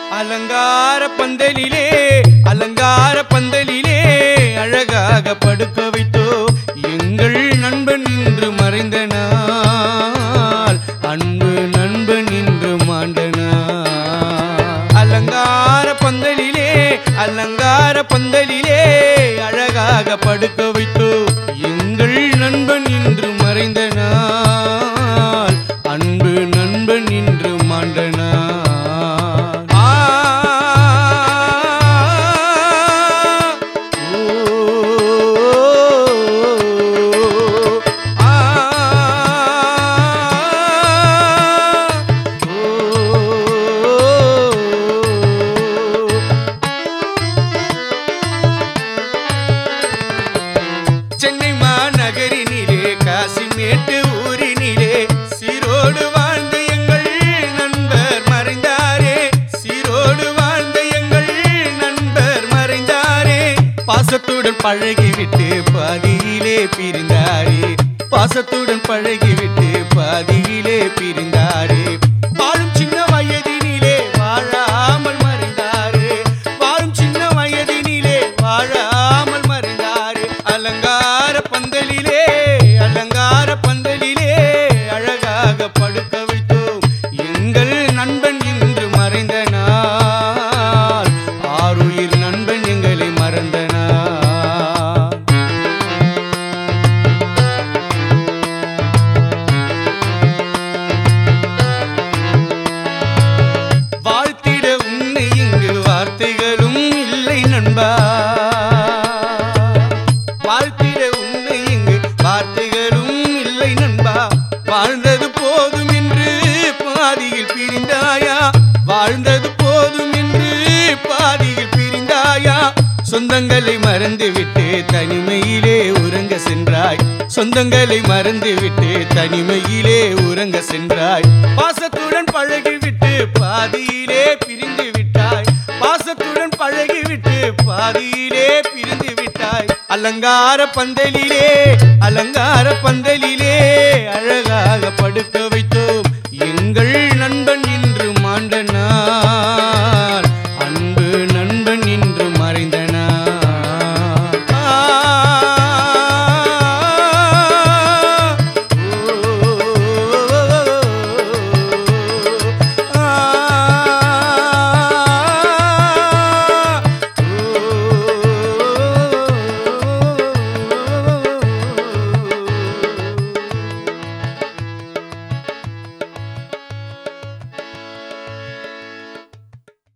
அலங்கார பந்தலிலே அலங்கார பந்தலிலே அழகாக படுக்க வைத்தோ எங்கள் நண்பன் இன்று மறைந்த நாள் அன்பு நண்பன் இன்று மாண்ட நாள் அலங்கார பந்தலிலே அலங்கார பந்தலிலே அழகாக படுக்க வைத்தோ எங்கள் நண்பன் இன்று மறைந்த நாள் அன்பு நண்பன் இன்று மாண்ட நாள் ஆ, ஓ, ஆ, ஓ. சென்னை மாநகரினிலே காசிமேட்டு ஊரினிலே சீரோடு வாழ்ந்த எங்கள் நண்பர் மறைந்தாரே சீரோடு வாழ்ந்த எங்கள் நண்பர் மறைந்தாரே பாசத்துடன் பழகிவிட்டு பாதியிலே பிரிந்தாரே பாசத்துடன் பழகிவிட்டு பாதியிலே பிரிந்தாரே வாழும் சின்ன வயதினிலே வாழாமல் மறைந்தாரே வாழும் சின்ன வயதினிலே வாழாமல் மறைந்தாரே அலங்கார பந்தலிலே அலங்கார பந்தலிலே அழகாக படுக்க வைத்தோம் எங்கள் நண்பன் இன்று மறைந்த நாள் ஆருயிர் நண்பன் எங்களை மறந்த நாள் வாழ்த்திட உன்னை இங்கு வார்த்தைகளும் இல்லை நண்பா வாழ்த்திட உன்னை இங்கு வார்த்தைகளும் இல்லை நண்பா வாழ்ந்தது போதும் என்று பாதியில் பிரிந்தாயா வாழ்ந்தது போதும் என்று பாதியில் பிரிந்தாயா சொந்தங்களை மறந்துவிட்டு தனிமையிலே உறங்க சென்றாய் சொந்தங்களை மறந்துவிட்டு தனிமையிலே உறங்க சென்றாய் பாசத்துடன் பழகிவிட்டு பாதியிலே பிரிந்து விட்டாய் பாசத்துடன் பழகிவிட்டு பாதியிலே பிரிந்து விட்டாய் அலங்கார பந்தலிலே அலங்கார பந்தலிலே அழகாக படுக்க